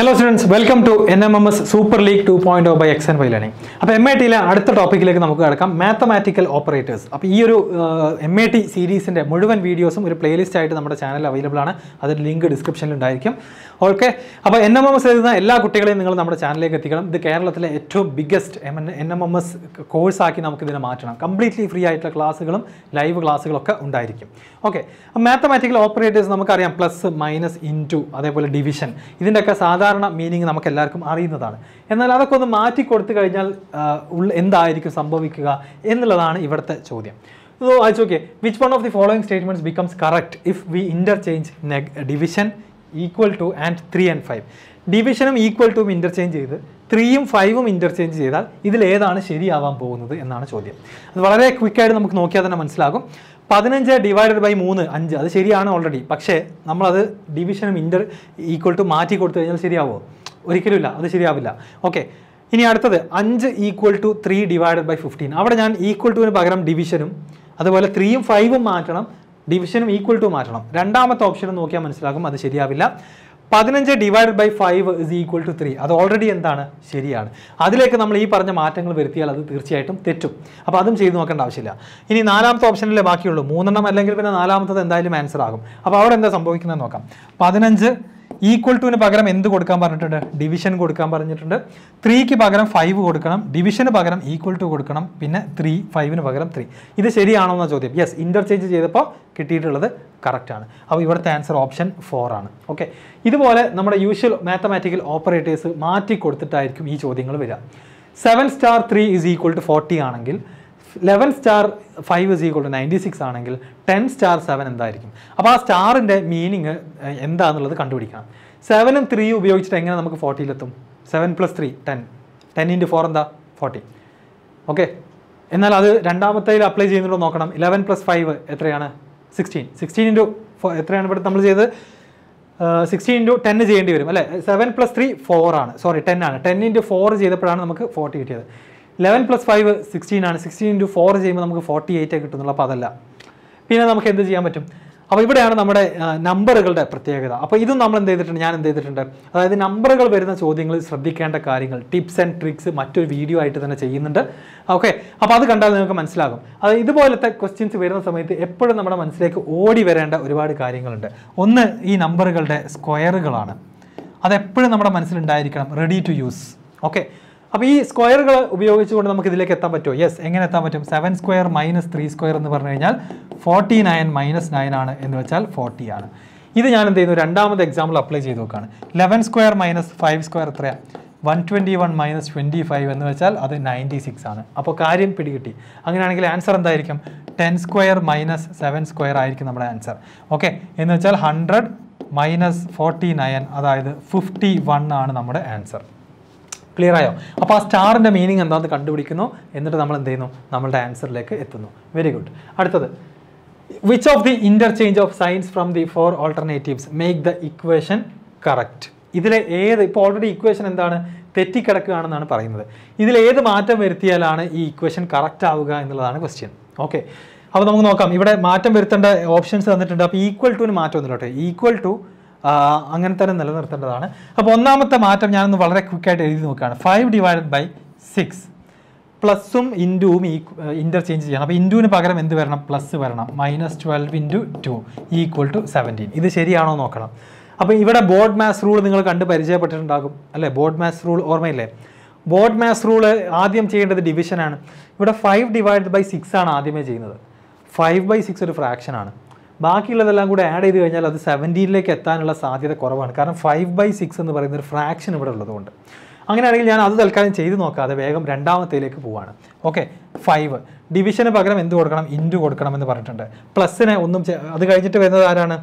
hello students welcome to N M M S super league two point O by X and Y learning അപ്പോൾ M I ടിയിലെ അടുത്ത ടോപ്പിക്കിലേക്ക് നമുക്ക് കിടക്കാം mathematical operators അപ്പോൾ ഈ ഒരു എം ഐ ടി സീരീസിൻ്റെ മുഴുവൻ വീഡിയോസും ഒരു പ്ലേലിസ്റ്റ് ആയിട്ട് നമ്മുടെ ചാനലിൽ അവൈലബിൾ ആണ് അതിൻ്റെ ലിങ്ക് ഡിസ്ക്രിപ്ഷനിൽ ഉണ്ടായിരിക്കും ഓക്കെ അപ്പോൾ എൻ എം എം എസ് എഴുതുന്ന എല്ലാ കുട്ടികളെയും നിങ്ങൾ നമ്മുടെ ചാനലിലേക്ക് എത്തിക്കണം ഇത് കേരളത്തിലെ ഏറ്റവും biggest N M M M എസ് കോഴ്സാക്കി നമുക്ക് ഇതിനെ മാറ്റണം കംപ്ലീറ്റ്ലി ഫ്രീ ആയിട്ടുള്ള ക്ലാസ്സുകളും ലൈവ് ക്ലാസ്സുകളൊക്കെ ഉണ്ടായിരിക്കും ഓക്കെ മാത്തമാറ്റിക്കൽ ഓപ്പറേറ്റേഴ്സ് നമുക്കറിയാം പ്ലസ് മൈനസ് ഇൻറ്റു അതേപോലെ ഡിവിഷൻ ഇതിൻ്റെയൊക്കെ സാധാരണ മീനിങ് നമുക്ക് എല്ലാവർക്കും അറിയുന്നതാണ് എന്നാൽ അതൊക്കെ ഒന്ന് മാറ്റി കൊടുത്തു കഴിഞ്ഞാൽ ആ, ഉള്ള എന്തായിരിക്കും സംഭവിക്കുക എന്നുള്ളതാണ് ഇവിടുത്തെ ചോദ്യം സോ അയച്ചു okay which one of the following statements becomes correct if we interchange നെഗ് division equal to and three and five ഡിവിഷനും ഈക്വൽ ടും ഇൻ്റർചേഞ്ച് ചെയ്ത് ത്രീയും ഫൈവും ഇൻ്റർചേഞ്ച് ചെയ്താൽ ഇതിൽ ഏതാണ് ശരിയാവാൻ പോകുന്നത് എന്നാണ് ചോദ്യം അത് വളരെ ക്വിക്കായിട്ട് നമുക്ക് നോക്കിയാൽ തന്നെ മനസ്സിലാകും പതിനഞ്ച് ഡിവൈഡഡ് ബൈ മൂന്ന് അഞ്ച് അത് ശരിയാണ് ഓൾറെഡി പക്ഷേ നമ്മളത് ഡിവിഷനും ഇൻ്റർ ഈക്വൽ ടു മാറ്റി കൊടുത്തു കഴിഞ്ഞാൽ ശരിയാവുമോ ഒരിക്കലുമില്ല അത് ശരിയാവില്ല ഓക്കെ ഇനി അടുത്തത് അഞ്ച് equal to three divided by fifteen അവിടെ ഞാൻ ഈക്വൽ ടുവിന് പകരം ഡിവിഷനും അതുപോലെ ത്രീയും ഫൈവും മാറ്റണം ഡിവിഷനും ഈക്വൽ ടു മാറ്റണം രണ്ടാമത്തെ ഓപ്ഷൻ നോക്കിയാൽ മനസ്സിലാകും അത് ശരിയാവില്ല പതിനഞ്ച് divided by five is equal to three അത് ഓൾറെഡി എന്താണ് ശരിയാണ് അതിലേക്ക് നമ്മൾ ഈ പറഞ്ഞ മാറ്റങ്ങൾ വരുത്തിയാൽ അത് തീർച്ചയായിട്ടും തെറ്റും അപ്പോൾ അതും ചെയ്ത് നോക്കേണ്ട ആവശ്യമില്ല ഇനി നാലാമത്തെ ഓപ്ഷനിലേ ബാക്കിയുള്ളൂ മൂന്നെണ്ണം അല്ലെങ്കിൽ പിന്നെ നാലാമത്തത് എന്തായാലും ആൻസർ ആകും അപ്പോൾ അവിടെ എന്താ സംഭവിക്കുന്നത് നോക്കാം പതിനഞ്ച് ഈക്വൽ ടുവിന് പകരം എന്ത് കൊടുക്കാൻ പറഞ്ഞിട്ടുണ്ട് ഡിവിഷൻ കൊടുക്കാൻ പറഞ്ഞിട്ടുണ്ട് ത്രീക്ക് പകരം ഫൈവ് കൊടുക്കണം ഡിവിഷന് പകരം ഈക്വൽ ടു കൊടുക്കണം പിന്നെ ത്രീ ഫൈവിന് പകരം ത്രീ ഇത് ശരിയാണോ എന്ന ചോദ്യം യെസ് ഇൻ്റർചേഞ്ച് ചെയ്തപ്പോൾ കിട്ടിയിട്ടുള്ളത് കറക്റ്റ് ആണ് അപ്പോൾ ഇവിടുത്തെ ആൻസർ ഓപ്ഷൻ ഫോർ ആണ് ഓക്കെ ഇതുപോലെ നമ്മുടെ യൂഷ്വൽ മാത്തമാറ്റിക്കൽ ഓപ്പറേറ്റേഴ്സ് മാറ്റി കൊടുത്തിട്ടായിരിക്കും ഈ ചോദ്യങ്ങൾ വരിക seven star three is equal to forty ആണെങ്കിൽ eleven star five is equal to ninety six ആണെങ്കിൽ ടെൻ സ്റ്റാർ സെവൻ എന്തായിരിക്കും അപ്പോൾ ആ സ്റ്റാറിൻ്റെ മീനിങ് എന്താണെന്നുള്ളത് കണ്ടുപിടിക്കണം സെവനും ത്രീയും ഉപയോഗിച്ചിട്ട് എങ്ങനെ നമുക്ക് ഫോർട്ടിയിലെത്തും seven plus three ten ten into four എന്താ ഫോർട്ടി ഓക്കെ എന്നാൽ അത് രണ്ടാമത്തേൽ അപ്ലൈ ചെയ്യുന്നുണ്ടോ നോക്കണം ഇലവൻ പ്ലസ് ഫൈവ് എത്രയാണ് സിക്സ്റ്റീൻ സിക്സ്റ്റീൻ ഇൻറ്റു എത്രയാണ് ഇവിടെ നമ്മൾ ചെയ്തത് സിക്സ്റ്റീൻ ഇൻറ്റു ടെൻ ചെയ്യേണ്ടി വരും അല്ലേ സെവൻ പ്ലസ് ത്രീ ഫോർ ആണ് സോറി ടെൻ ആണ് ടെൻ ഇൻറ്റു ഫോർ ചെയ്തപ്പോഴാണ് നമുക്ക് ഫോർട്ടി കിട്ടിയത് ലെവൻ പ്ലസ് ഫൈവ് സിക്സ്റ്റീൻ ആണ് സിക്സ്റ്റീൻ ഇൻറ്റു ഫോർ ചെയ്യുമ്പോൾ നമുക്ക് ഫോർട്ടി എയ്റ്റ് കിട്ടുന്നുള്ളൂ അപ്പോൾ അതല്ല പിന്നെ നമുക്ക് എന്ത് ചെയ്യാൻ പറ്റും അപ്പോൾ ഇവിടെയാണ് നമ്മുടെ നമ്പറുകളുടെ പ്രത്യേകത അപ്പോൾ ഇതും നമ്മൾ എന്ത് ചെയ്തിട്ടുണ്ട് ഞാൻ എന്ത് ചെയ്തിട്ടുണ്ട് അതായത് നമ്പറുകൾ വരുന്ന ചോദ്യങ്ങളിൽ ശ്രദ്ധിക്കേണ്ട കാര്യങ്ങൾ ടിപ്സ് ആൻഡ് ട്രിക്സ് മറ്റൊരു വീഡിയോ ആയിട്ട് തന്നെ ചെയ്യുന്നുണ്ട് ഓക്കെ അപ്പോൾ അത് കണ്ടാൽ നിങ്ങൾക്ക് മനസ്സിലാകും അത് ഇതുപോലത്തെ ക്വസ്റ്റ്യൻസ് വരുന്ന സമയത്ത് എപ്പോഴും നമ്മുടെ മനസ്സിലേക്ക് ഓടി വരേണ്ട ഒരുപാട് കാര്യങ്ങളുണ്ട് ഒന്ന് ഈ നമ്പറുകളുടെ സ്ക്വയറുകളാണ് അതെപ്പോഴും നമ്മുടെ മനസ്സിലുണ്ടായിരിക്കണം റെഡി ടു യൂസ് ഓക്കെ അപ്പോൾ ഈ സ്ക്വയറുകൾ ഉപയോഗിച്ചുകൊണ്ട് നമുക്ക് ഇതിലേക്ക് എത്താൻ പറ്റുമോ യെസ് എങ്ങനെ എത്താൻ പറ്റും seven square minus three square എന്ന് പറഞ്ഞു കഴിഞ്ഞാൽ ഫോർട്ടി നയൻ മൈനസ് നയൻ ആണ് എന്ന് വെച്ചാൽ ഫോർട്ടി ആണ് ഇത് ഞാൻ എന്ത് ചെയ്യുന്നു രണ്ടാമത് എക്സാമ്പിൾ അപ്ലൈ ചെയ്ത് നോക്കുകയാണ് eleven square minus five square എത്രയാണ് one twenty one minus twenty five എന്ന് വെച്ചാൽ അത് നയൻറ്റി സിക്സ് ആണ് അപ്പോൾ കാര്യം പിടികിട്ടി അങ്ങനെയാണെങ്കിൽ ആൻസർ എന്തായിരിക്കും ten square minus seven square ആയിരിക്കും നമ്മുടെ ആൻസർ ഓക്കെ എന്ന് വെച്ചാൽ ഹൺഡ്രഡ് മൈനസ് ഫോർട്ടി നയൻ അതായത് ഫിഫ്റ്റി വൺ ആണ് നമ്മുടെ ആൻസർ ക്ലിയർ ആയോ അപ്പോൾ ആ സ്റ്റാറിൻ്റെ മീനിങ് എന്താണെന്ന് കണ്ടുപിടിക്കുന്നു എന്നിട്ട് നമ്മൾ എന്ത് ചെയ്യുന്നു നമ്മളുടെ ആൻസറിലേക്ക് എത്തുന്നു വെരി ഗുഡ് അടുത്തത് which of the interchange of signs from the four alternatives make the equation correct ഇതിലെ ഏത് ഇപ്പോൾ ഓൾറെഡി ഇക്വേഷൻ എന്താണ് തെറ്റിക്കിടക്കുകയാണെന്നാണ് പറയുന്നത് ഇതിൽ ഏത് മാറ്റം വരുത്തിയാലാണ് ഈ ഇക്വേഷൻ കറക്റ്റ് ആവുക എന്നുള്ളതാണ് ക്വസ്റ്റ്യൻ ഓക്കെ അപ്പോൾ നമുക്ക് നോക്കാം ഇവിടെ മാറ്റം വരുത്തേണ്ട ഓപ്ഷൻസ് തന്നിട്ടുണ്ട് അപ്പോൾ ഈക്വൽ ടുവിന് മാറ്റം ഒന്നുമില്ല കേട്ടോ ഈക്വൽ ടു അങ്ങനെ തന്നെ നിലനിർത്തേണ്ടതാണ് അപ്പോൾ ഒന്നാമത്തെ മാറ്റം ഞാനൊന്ന് വളരെ ക്വിക്കായിട്ട് എഴുതി നോക്കുകയാണ് ഫൈവ് ഡിവൈഡഡ് ബൈ സിക്സ് പ്ലസും ഇൻറ്റുവും ഈ ഇൻ്റർചേഞ്ച് ചെയ്യണം അപ്പോൾ ഇൻറ്റുവിന് പകരം എന്ത് വരണം പ്ലസ് വരണം minus twelve into two equal to seventeen ഇത് ശരിയാണോ നോക്കണം അപ്പോൾ ഇവിടെ ബോർഡ് മാസ് റൂൾ നിങ്ങൾ കണ്ട് പരിചയപ്പെട്ടിട്ടുണ്ടാകും അല്ലേ ബോർഡ് മാസ് റൂൾ ഓർമ്മയില്ലേ ബോർഡ് മാസ് റൂൾ ആദ്യം ചെയ്യേണ്ടത് ഡിവിഷനാണ് ഇവിടെ ഫൈവ് ഡിവൈഡഡ് ബൈ സിക്സ് ആണ് ആദ്യമേ ചെയ്യുന്നത് ഫൈവ് ബൈ സിക്സ് ഒരു ഫ്രാക്ഷൻ ആണ് ബാക്കിയുള്ളതെല്ലാം കൂടെ ആഡ് ചെയ്ത് കഴിഞ്ഞാൽ അത് സെവൻറ്റീനിലേക്ക് എത്താനുള്ള സാധ്യത കുറവാണ് കാരണം ഫൈവ് ബൈ സിക്സ് എന്ന് പറയുന്ന ഒരു ഫ്രാക്ഷൻ ഇവിടെ ഉള്ളതുകൊണ്ട് അങ്ങനെയാണെങ്കിൽ ഞാൻ അത് തൽക്കാലം ചെയ്ത് നോക്കാതെ വേഗം രണ്ടാമത്തേലേക്ക് പോവാണ് ഓക്കെ ഫൈവ് ഡിവിഷന് പകരം എന്ത് കൊടുക്കണം ഇൻറ്റു കൊടുക്കണം എന്ന് പറഞ്ഞിട്ടുണ്ട് പ്ലസ്സിനെ ഒന്നും ചെ- അത് കഴിഞ്ഞിട്ട് വരുന്നത് ആരാണ്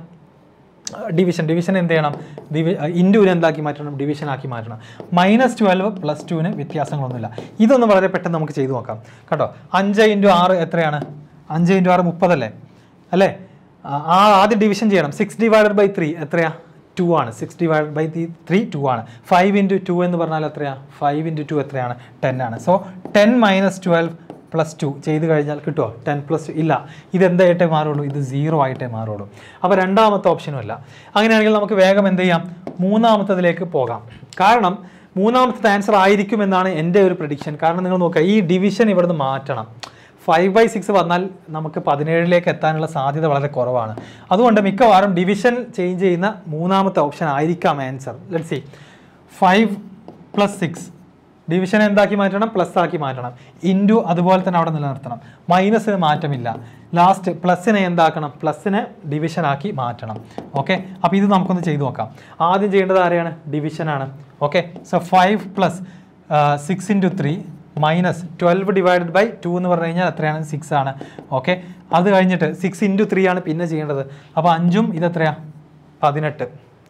ഡിവിഷൻ ഡിവിഷൻ എന്ത് ചെയ്യണം ഡിവി ഇൻറ്റുവിനെ എന്താക്കി മാറ്റണം ഡിവിഷൻ ആക്കി മാറ്റണം മൈനസ് ട്വൽവ് പ്ലസ് ടുവിന് വ്യത്യാസങ്ങളൊന്നുമില്ല ഇതൊന്ന് വളരെ പെട്ടെന്ന് നമുക്ക് ചെയ്തു നോക്കാം കേട്ടോ അഞ്ച് ഇൻറ്റു ആറ് എത്രയാണ് അഞ്ച് ഇൻറ്റു ആറ് മുപ്പതല്ലേ അല്ലേ ആ ആ ആദ്യം ഡിവിഷൻ ചെയ്യണം സിക്സ് ഡിവൈഡഡ് ബൈ ത്രീ എത്രയാ ടു ആണ് six divide by three two ആണ് ഫൈവ് ഇൻറ്റു ടു എന്ന് പറഞ്ഞാൽ എത്രയാണ് ഫൈവ് ഇൻറ്റു ടു എത്രയാണ് ടെൻ ആണ് so ten minus twelve plus two ചെയ്ത് കഴിഞ്ഞാൽ കിട്ടുമോ ടെൻ പ്ലസ് ടു ഇല്ല ഇത് എന്തായിട്ടേ മാറുള്ളൂ ഇത് സീറോ ആയിട്ടേ മാറുള്ളൂ അപ്പോൾ രണ്ടാമത്തെ ഓപ്ഷനും അല്ല അങ്ങനെയാണെങ്കിൽ നമുക്ക് വേഗം എന്ത് ചെയ്യാം മൂന്നാമത്തതിലേക്ക് പോകാം കാരണം മൂന്നാമത്തെ ആൻസർ ആയിരിക്കും എന്നാണ് എൻ്റെ ഒരു പ്രഡിക്ഷൻ കാരണം നിങ്ങൾ നോക്കുക ഈ ഡിവിഷൻ ഇവിടുന്ന് മാറ്റണം ഫൈവ് ബൈ സിക്സ് വന്നാൽ നമുക്ക് പതിനേഴിലേക്ക് എത്താനുള്ള സാധ്യത വളരെ കുറവാണ് അതുകൊണ്ട് മിക്കവാറും ഡിവിഷൻ ചേഞ്ച് ചെയ്യുന്ന മൂന്നാമത്തെ ഓപ്ഷൻ ആയിരിക്കാം answer let see five plus six division എന്താക്കി മാറ്റണം പ്ലസ് ആക്കി മാറ്റണം ഇൻറ്റു അതുപോലെ തന്നെ അവിടെ നിലനിർത്തണം മൈനസിന് മാറ്റമില്ല ലാസ്റ്റ് പ്ലസിനെ എന്താക്കണം പ്ലസിനെ ഡിവിഷൻ ആക്കി മാറ്റണം ഓക്കെ അപ്പോൾ ഇത് നമുക്കൊന്ന് ചെയ്തു നോക്കാം ആദ്യം ചെയ്യേണ്ടത് ആരെയാണ് ഡിവിഷനാണ് okay so five plus six into three minus twelve divided by two എന്ന് പറഞ്ഞു കഴിഞ്ഞാൽ എത്രയാണ് സിക്സ് ആണ് ഓക്കെ അത് കഴിഞ്ഞിട്ട് സിക്സ് ഇൻറ്റു ത്രീ ആണ് പിന്നെ ചെയ്യേണ്ടത് അപ്പോൾ അഞ്ചും ഇതെത്രയാണ് പതിനെട്ട്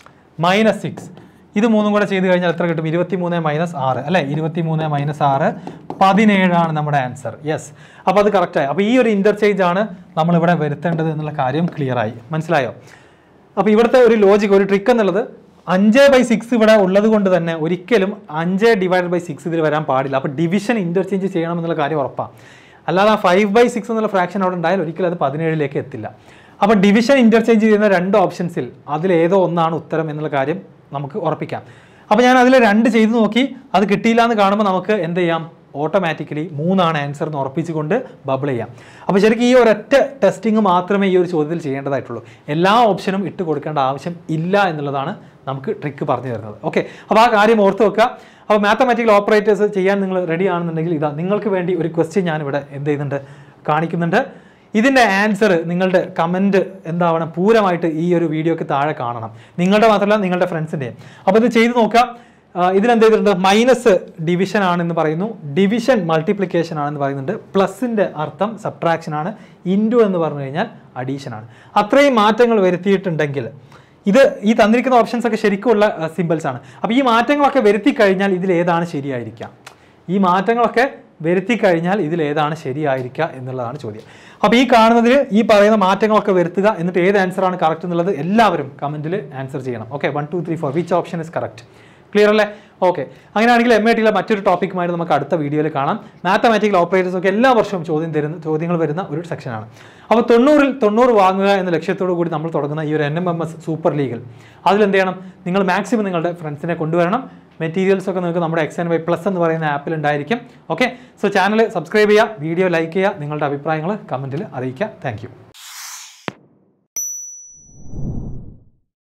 മൈനസ് സിക്സ് ഇത് മൂന്നും കൂടെ ചെയ്ത് കഴിഞ്ഞാൽ എത്ര കിട്ടും ഇരുപത്തി മൂന്ന് മൈനസ് ആറ് അല്ലേ ഇരുപത്തി മൂന്ന് മൈനസ് ആറ് പതിനേഴാണ് നമ്മുടെ ആൻസർ യെസ് അപ്പോൾ അത് കറക്റ്റായി അപ്പോൾ ഈ ഒരു ഇൻ്റർചേഞ്ച് ആണ് നമ്മളിവിടെ വരുത്തേണ്ടത് എന്നുള്ള കാര്യം ക്ലിയർ ആയി മനസ്സിലായോ അപ്പോൾ ഇവിടുത്തെ ഒരു ലോജിക് ഒരു ട്രിക്ക് എന്നുള്ളത് അഞ്ച് ബൈ സിക്സ് ഇവിടെ ഉള്ളത് കൊണ്ട് തന്നെ ഒരിക്കലും അഞ്ച് ഡിവൈഡ് ബൈ സിക്സ് ഇതിൽ വരാൻ പാടില്ല അപ്പോൾ ഡിവിഷൻ ഇൻ്റർചേഞ്ച് ചെയ്യണം എന്നുള്ള കാര്യം ഉറപ്പാണ് അല്ലാതെ ആ ഫൈവ് ബൈ സിക്സ് എന്നുള്ള ഫ്രാക്ഷൻ അവിടെ ഉണ്ടായാൽ ഒരിക്കലും അത് പതിനേഴിലേക്ക് എത്തില്ല അപ്പോൾ ഡിവിഷൻ ഇൻ്റർചേഞ്ച് ചെയ്യുന്ന രണ്ട് ഓപ്ഷൻസിൽ അതിലേതോ ഒന്നാണ് ഉത്തരം എന്നുള്ള കാര്യം നമുക്ക് ഉറപ്പിക്കാം അപ്പോൾ ഞാൻ അതിൽ രണ്ട് ചെയ്ത് നോക്കി അത് കിട്ടിയില്ല എന്ന് കാണുമ്പോൾ നമുക്ക് എന്ത് ചെയ്യാം ഓട്ടോമാറ്റിക്കലി മൂന്നാണ് ആൻസർ എന്ന് ഉറപ്പിച്ചുകൊണ്ട് ബബിൾ ചെയ്യാം അപ്പോൾ ശരിക്കും ഈ ഒരൊറ്റ ടെസ്റ്റിംഗ് മാത്രമേ ഈ ഒരു ചോദ്യത്തിൽ ചെയ്യേണ്ടതായിട്ടുള്ളൂ എല്ലാ ഓപ്ഷനും ഇട്ട് കൊടുക്കേണ്ട ആവശ്യം ഇല്ല എന്നുള്ളതാണ് നമുക്ക് ട്രിക്ക് പറഞ്ഞു തരുന്നത് ഓക്കെ അപ്പോൾ ആ കാര്യം ഓർത്ത് വെക്കുക അപ്പോൾ മാത്തമാറ്റിക്കൽ ഓപ്പറേറ്റേഴ്സ് ചെയ്യാൻ നിങ്ങൾ റെഡി ആണെന്നുണ്ടെങ്കിൽ ഇതാ നിങ്ങൾക്ക് വേണ്ടി ഒരു ക്വസ്റ്റ്യൻ ഞാനിവിടെ എന്ത് ചെയ്യുന്നുണ്ട് കാണിക്കുന്നുണ്ട് ഇതിൻ്റെ ആൻസർ നിങ്ങളുടെ കമൻറ്റ് എന്താവണം പൂരമായിട്ട് ഈ ഒരു വീഡിയോക്ക് താഴെ കാണണം നിങ്ങളുടെ മാത്രമല്ല നിങ്ങളുടെ ഫ്രണ്ട്സിൻ്റെയും അപ്പോൾ ഇത് ചെയ്ത് നോക്കാം ഇതിലെന്ത് ചെയ്തിട്ടുണ്ട് മൈനസ് ഡിവിഷൻ ആണെന്ന് പറയുന്നു ഡിവിഷൻ മൾട്ടിപ്ലിക്കേഷൻ ആണെന്ന് പറയുന്നുണ്ട് പ്ലസിൻ്റെ അർത്ഥം സബ്ട്രാക്ഷൻ ആണ് ഇൻറ്റു എന്ന് പറഞ്ഞു കഴിഞ്ഞാൽ അഡീഷൻ ആണ് അത്രയും മാറ്റങ്ങൾ വരുത്തിയിട്ടുണ്ടെങ്കിൽ ഇത് ഈ തന്നിരിക്കുന്ന ഓപ്ഷൻസ് ഒക്കെ ശരിക്കുമുള്ള സിമ്പിൾസ് ആണ് അപ്പോൾ ഈ മാറ്റങ്ങളൊക്കെ വരുത്തി കഴിഞ്ഞാൽ ഇതിൽ ഏതാണ് ശരിയായിരിക്കാം ഈ മാറ്റങ്ങളൊക്കെ വരുത്തി കഴിഞ്ഞാൽ ഇതിൽ ഏതാണ് ശരിയായിരിക്കുക എന്നുള്ളതാണ് ചോദ്യം അപ്പോൾ ഈ കാണുന്നതിൽ ഈ പറയുന്ന മാറ്റങ്ങളൊക്കെ വരുത്തുക എന്നിട്ട് ഏത് ആൻസർ ആണ് കറക്റ്റ് എന്നുള്ളത് എല്ലാവരും കമൻറ്റിൽ ആൻസർ ചെയ്യണം okay one two three four which option is correct clear അല്ലേ ഓക്കെ അങ്ങനെയാണെങ്കിൽ എം ഐ ടിയിലെ മറ്റൊരു ടോപ്പിക്കുമായിട്ട് നമുക്ക് അടുത്ത വീഡിയോയിൽ കാണാം മാത്തമാറ്റിക്കൽ ഓപ്പറേറ്റേഴ്സ് ഒക്കെ എല്ലാ വർഷവും ചോദ്യം തരുന്ന ചോദ്യങ്ങൾ വരുന്ന ഒരു സെക്ഷനാണ് അപ്പോൾ തൊണ്ണൂറിൽ തൊണ്ണൂറ് വാങ്ങുക എന്ന ലക്ഷ്യത്തോടു കൂടി നമ്മൾ തുടങ്ങുന്ന ഈ ഒരു N M M S super ലീഗിൽ അതിലെന്ത് ചെയ്യണം നിങ്ങൾ മാക്സിമം നിങ്ങളുടെ ഫ്രണ്ട്സിനെ കൊണ്ടുവരണം മെറ്റീരിയൽസ് ഒക്കെ നിങ്ങൾക്ക് നമ്മുടെ എക്സ് എൻ വൈ പ്ലസ് എന്ന് പറയുന്ന ആപ്പിൽ ഉണ്ടായിരിക്കും ഓക്കെ സോ ചാനൽ സബ്സ്ക്രൈബ് ചെയ്യുക വീഡിയോ ലൈക്ക് ചെയ്യുക നിങ്ങളുടെ അഭിപ്രായങ്ങൾ കമൻറ്റിൽ അറിയിക്കുക താങ്ക്